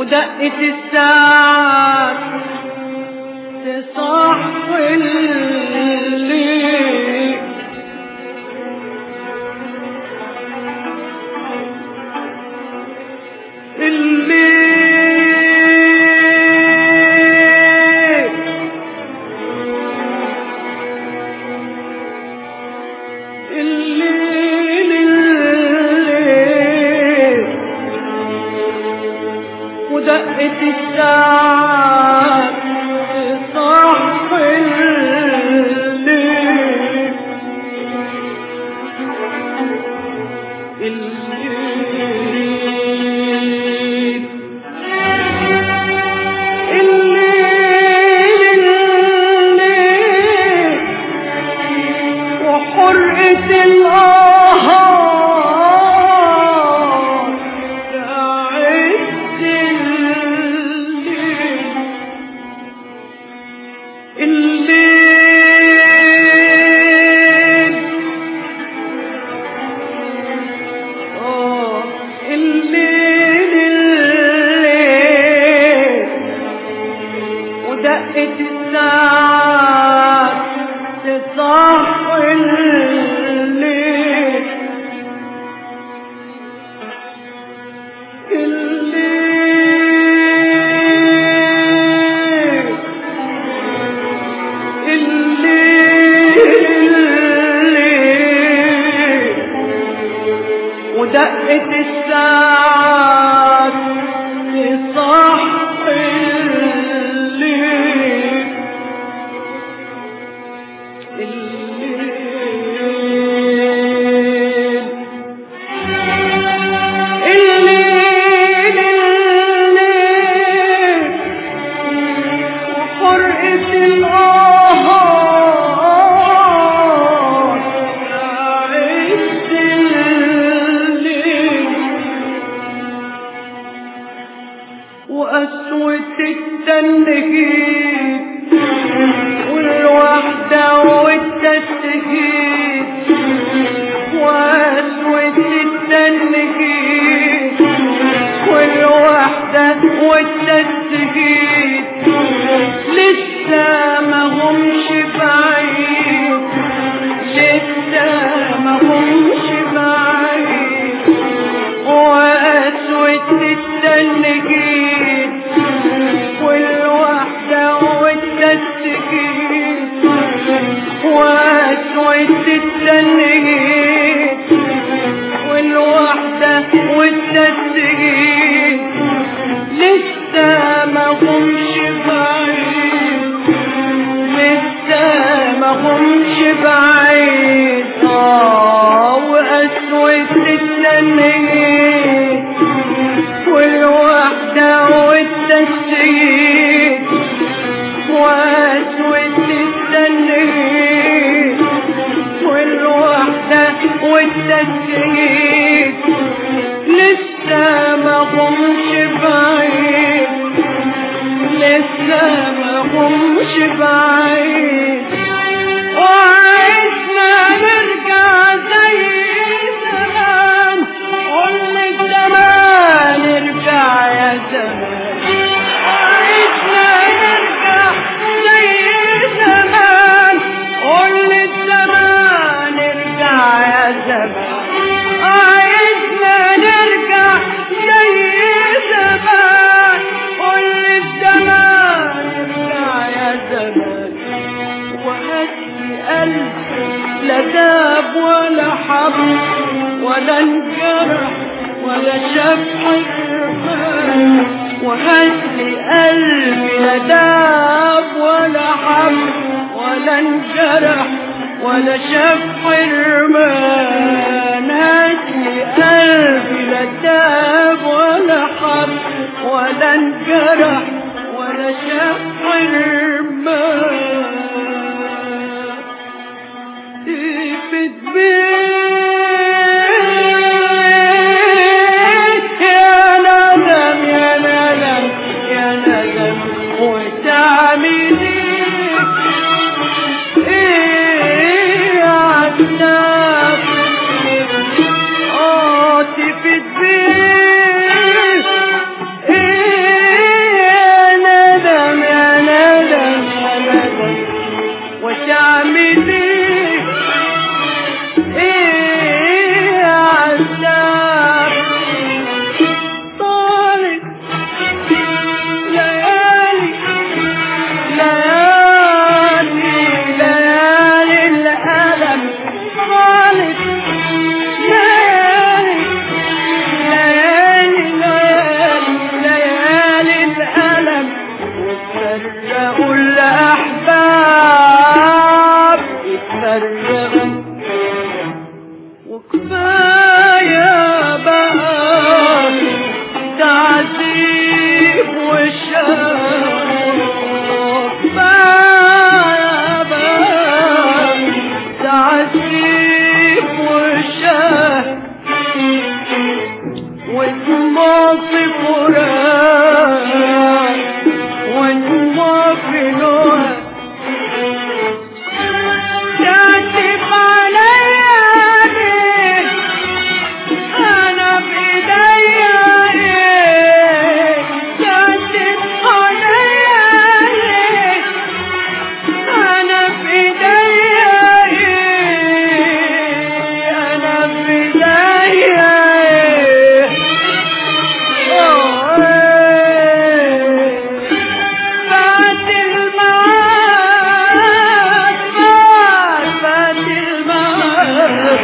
ودقة الساعة تصحي الليل الليل الليل الليل ودقة الساعة تصحي الليل الليل الليل الليل وحرقة الآهات تعز الليل الليل آه الليل الليل ودقة الساعة تصحي الليل الليل الليل ودقة الساعة تصحي الليل الليل الليل الليل وحرقة الآهات عز الليل وقسوة التنهيد والوحدة والتسهيد وقسوة التنهيد والوحدة والتسهيد لسه ما همش بعيد لسه ما همش بعيد وقسوة التنجيد والوحدة والتسجيل وقسوة التنجيد والوحدة والتسجيل لسه ما همش بعيد لسه ما همش بعيد آه وقسوة التنجيد والوحدة والتسجيل وقسوة التنجيد والوحدة والتسجيل لسه ما همش بعيد لسه ما همش بعيد وعشنا نرجع زي زمان قول زمان ارجع يا زمان وعشنا نرجع زي زمان قول زمان ارجع يا زمان عايزنا نرجع زي زمان قول الزمان ارجع يا زمان وهدي قلب لا داب ولا حب ولا انجرح ولا شاف حرمان وهدي قلبي لا داب ولا حب ولا انجرح ولا شاف حرمان هدي قلبي لا داب ولا حب ولا انجرح ولا شاف حرمان تفت بيك يا ندم يا ندم يا ندم وتعملي ايه عذاب اه تفت بيك ايه كفاية بقى تعذيب وشاق كفاية بقى تعذيب وشاق ودموع في فراق ودموع في نور كاتب عليا ليه انا بايديا ايه كاتب عليا ليه انا بايديا ايه انا بايديا ايه أوه، إيه. فات المعاد فات فات المعاد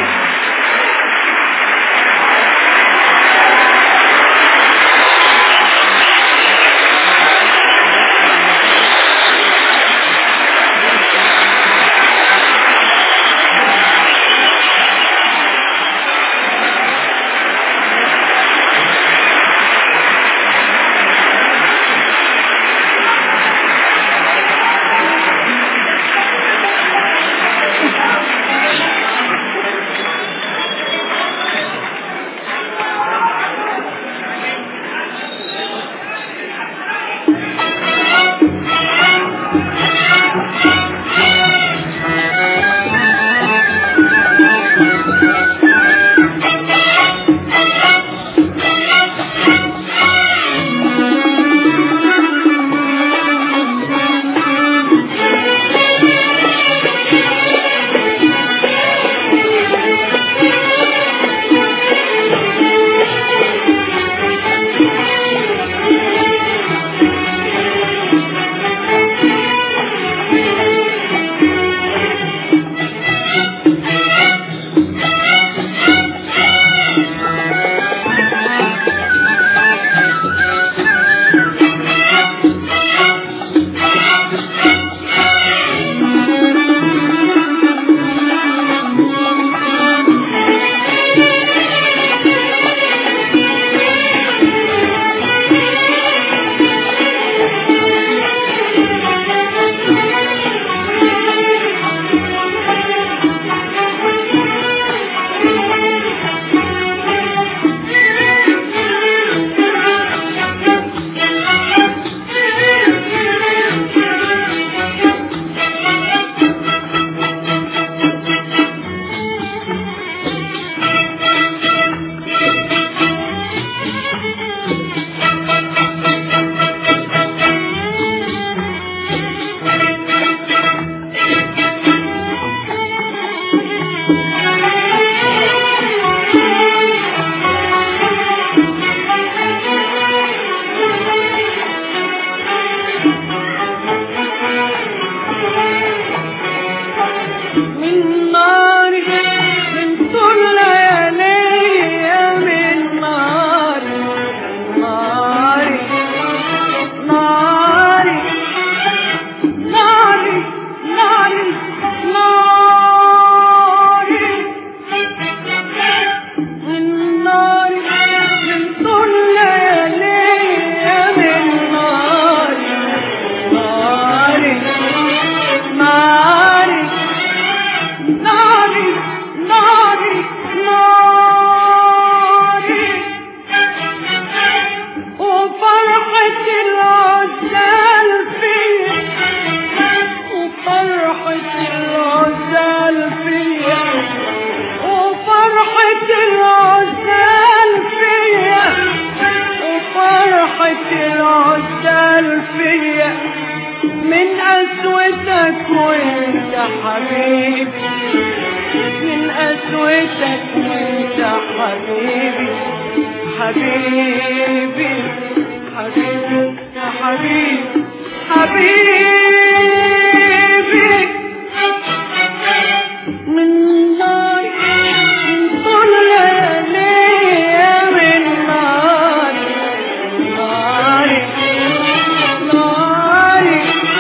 من نار من طول ليالي من نار نار نار نار نار نار من نار من طول ليالي من نار نار نار ناري ناري ناري وفرحة العزال فيا وفرحة العزال فيا وفرحة العزال فيا وفرحة العزال فيا من قسوتك وانت حبيبي من قسوتك وانت حبيبي حبيبي حبيبي يا حبيبي حبيبي من نار من طول ليالي من نار ناري ناري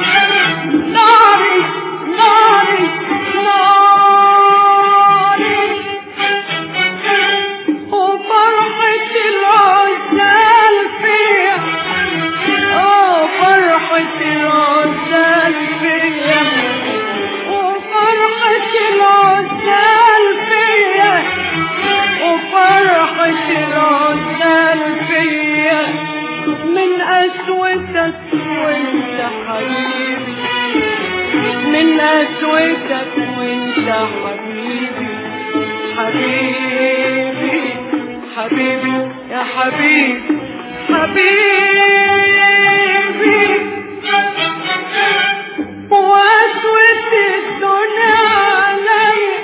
ناري ناري ناري قسوتك وانت حبيبي من قسوتك وانت حبيبي حبيبي حبيبي يا حبيبي حبيبي واسوة الدنيا عليا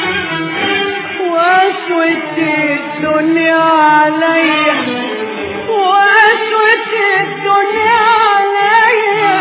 واسوة الدنيا عليا واسوة الدنيا عليا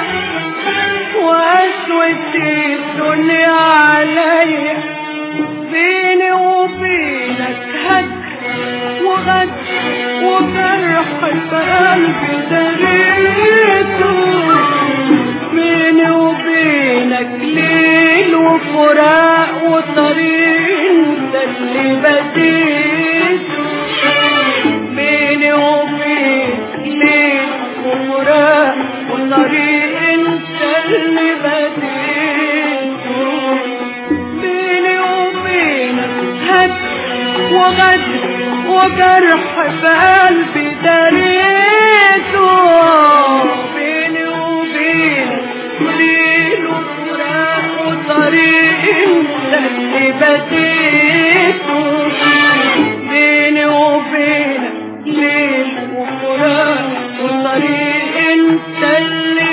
واسوة الدنيا عليا بيني وبينك هد وغد وجرح بقلبي دريته بيني وبينك ليل وفراق وطريق انت اللي بديته بيني وبينك ليل وفراق وطريق انت اللي بديته بيني وبينك هد وغد وجرح بقلبي دريته بيني وبينك ليل وفراق وطريق انت اللي بديته بيني وبينك ليل وفراق وطريق انت اللي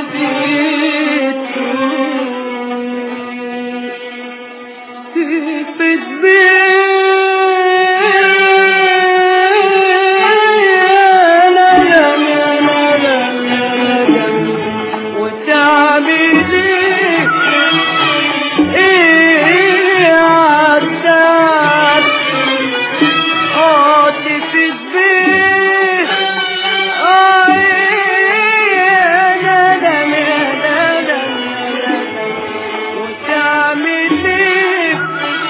بديته وتعمل ايه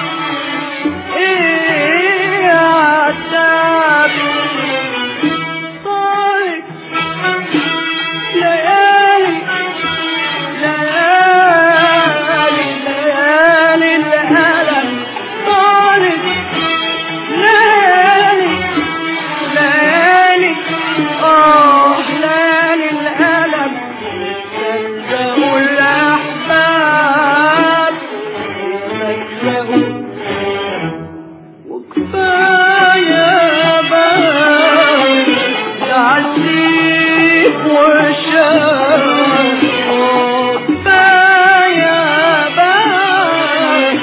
ايه عتاب طارق ليالي ليالي ليالي الألم طارق ليالي ليالي آه ليالي الألم صدقوا الأحباب صدقوا وكفاية بقى تعذيب وشام كفاية بقى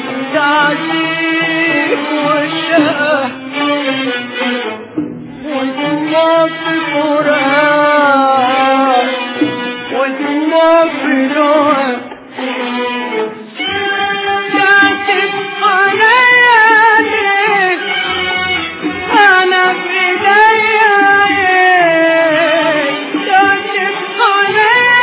تعذيب وشام ودموع في فراق ودموع في نوع كاتب عليا ليك أنا بإيديا ليك كاتب عليا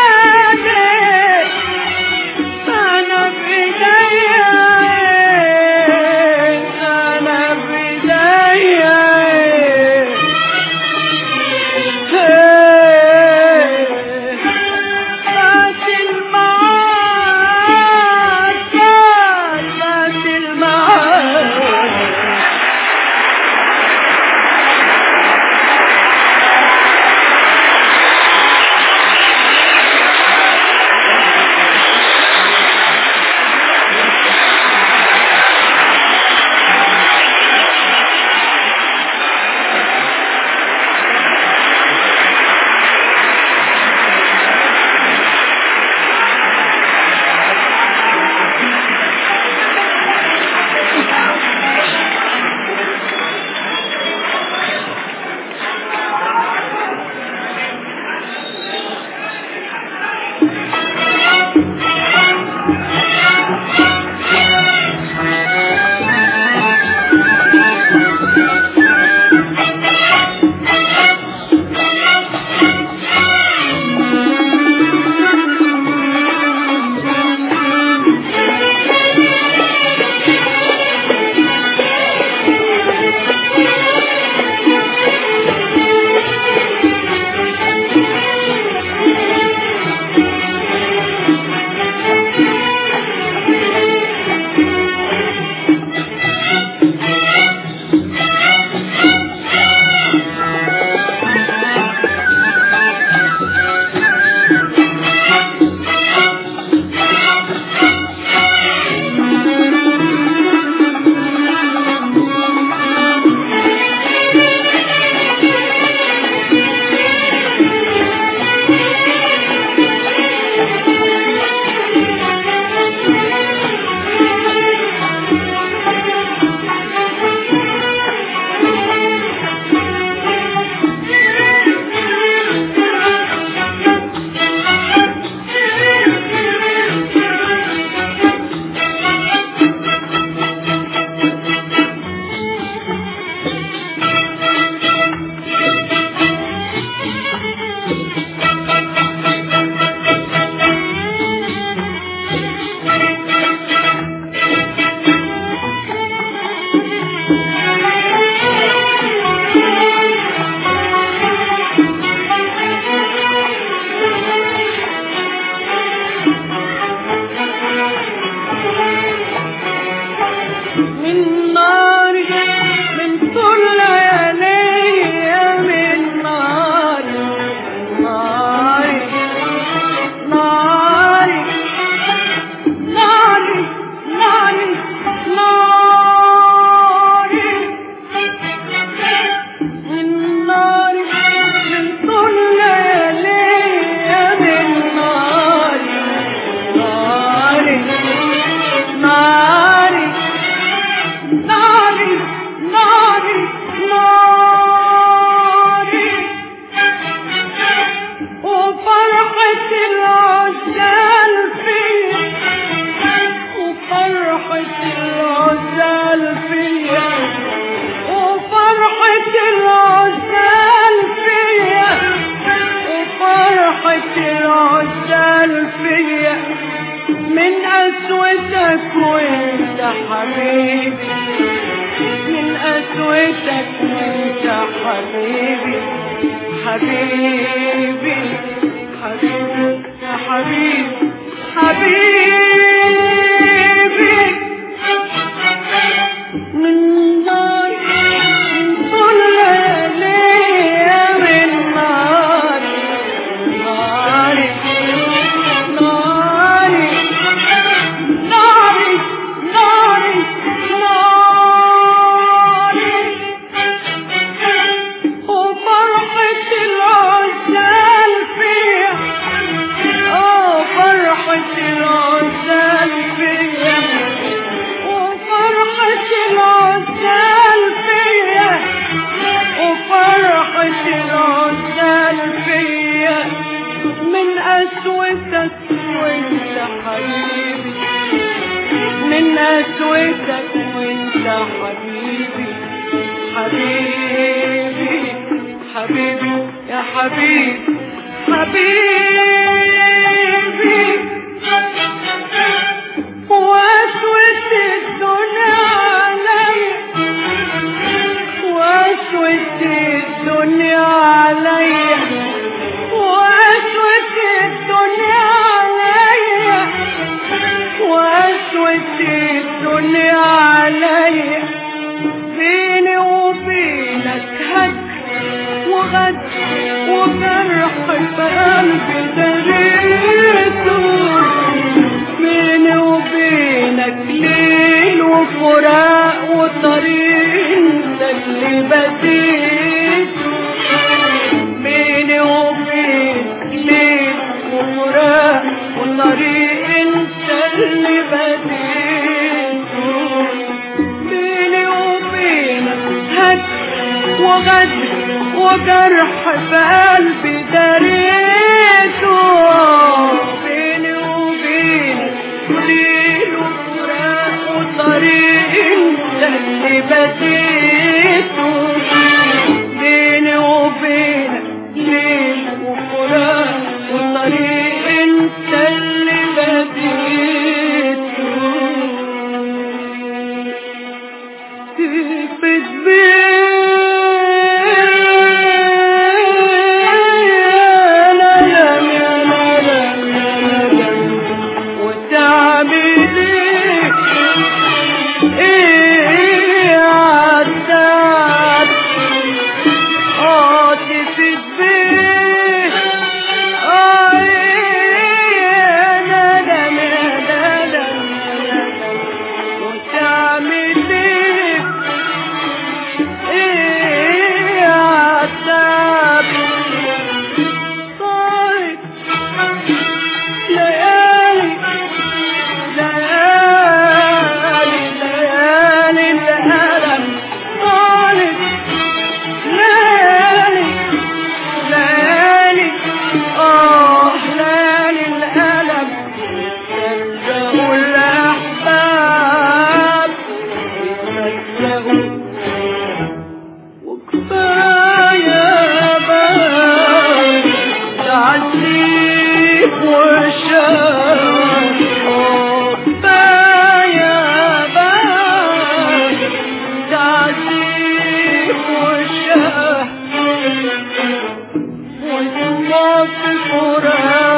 من نار من طول ليالي من نار نار نار نار نار نار من نار من طول ليالي من نار نار نار ناري ناري ناري وفرحة العزال فيا وفرحة العزال فيا وفرحة العزال فيا وفرحة العزال فيا من قسوتك وانت حبيبي من قسوتك وانت حبيبي حبيبي حبيبي يا حبيبي حبيبي من نار من طول ليالي من نار ناري ناري ناري ناري ناري وفرحة العزال فيا اه فرحة العزال فيا وفرحة العزال فيا وفرحة العزال فيا من قسوتك وانت حبيبي من قسوتك وانت حبيبي حبيبي حبيبي يا حبيبي حبيبي واسوة الدنيا عليا واسوة الدنيا عليا واسوة الدنيا عليا واسوة الدنيا عليا بيني وبينك هج وغد وجرح بقلبي دريته بيني وبينك ليل وفراق وطريق انت اللي بديته بيني وبينك ليل وفراق وطريق انت اللي بديته بيني وبينك هج وغد وجرح بقلبي دريته بيني وبينك ليل وفراق وطريق انت اللي بديته بيني وبينك ليل وفراق وطريق انت اللي بديته تثبت وتعملي ايه العزيز والشقة وسمعت فراق